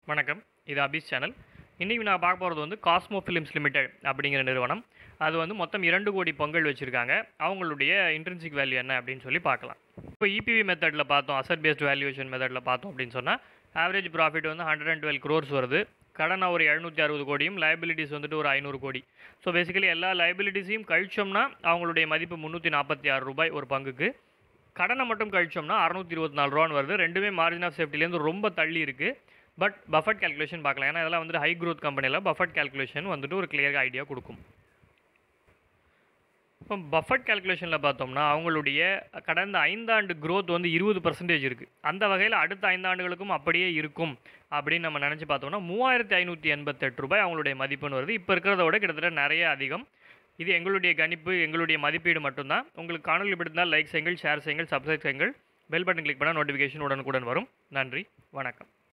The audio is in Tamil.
வணக்கம் இது அபிஸ் சேனல் இன்றைக்கி நான் பார்க்க போகிறது வந்து காஸ்மோ ஃபிலிம்ஸ் லிமிடெட் அப்படிங்கிற நிறுவனம் அது வந்து மொத்தம் இரண்டு கோடி பொங்கல் வச்சுருக்காங்க அவங்களுடைய இன்ட்ரென்சிக் வேல்யூ என்ன அப்படின்னு சொல்லி பார்க்கலாம் இப்போ இபிவி மெத்தடில் பார்த்தோம் அசட் பேஸ்ட் வேல்யூவேஷன் மெத்தடில் பார்த்தோம் அப்படின்னு சொன்னால் ஆவரேஜ் ப்ராஃபிட் வந்து ஹண்ட்ரட் அண்ட் டுவெல் க்ரோர்ஸ் வருது கடனை ஒரு எழுநூற்றி அறுபது கோடியும் லைபிலிட்டிஸ் வந்துட்டு ஒரு ஐநூறு கோடி ஸோ பேசிக்கலி எல்லா லைபிலிட்டிஸையும் கழிச்சோம்னா அவங்களுடைய மதிப்பு முந்நூற்றி நாற்பத்தி ஆறு ரூபாய் ஒரு பங்குக்கு கடனை மட்டும் கழிச்சோம்னா அறநூற்றி இருபத்தி நாலு ரூபான்னு வருது ரெண்டுமே மார்ஜின் ஆஃப் சேஃப்டிலேருந்து ரொம்ப தள்ளி இருக்குது பட் பஃபட் கால்குலேஷன் பார்க்கலாம் ஏன்னா இதெல்லாம் வந்துட்டு ஹை growth கம்பெனியில் பஃபட் கால்குலேஷன் வந்துட்டு ஒரு கிளியர் ஐடியா கொடுக்கும் இப்போ பஃபட் கால்குலேஷனில் பார்த்தோம்னா அவங்களுடைய கடந்த ஐந்தாண்டு growth வந்து இருபது பர்சன்டேஜ் இருக்குது அந்த வகையில் அடுத்த ஐந்தாண்டுகளுக்கும் அப்படியே இருக்கும் அப்படின்னு நம்ம நினச்சி பார்த்தோம்னா மூவாயிரத்தி ஐநூற்றி எண்பத்தெட்டு ரூபாய் அவங்களுடைய மதிப்புன்னு வருது இப்போ இருக்கிறத விட கிட்டத்தட்ட நிறைய அதிகம் இது எங்களுடைய கணிப்பு எங்களுடைய மதிப்பீடு மட்டும்தான் உங்களுக்கு காணொலி பிடித்தால் லைக் செய்யுங்கள் ஷேர் செய்யுங்கள் சப்ஸ்கிரைப் செய்யுங்கள் பெல் பட்டன் கிளிக் பண்ணால் நோட்டிஃபிகேஷன் உடனுக்குடன் வரும் நன்றி வணக்கம்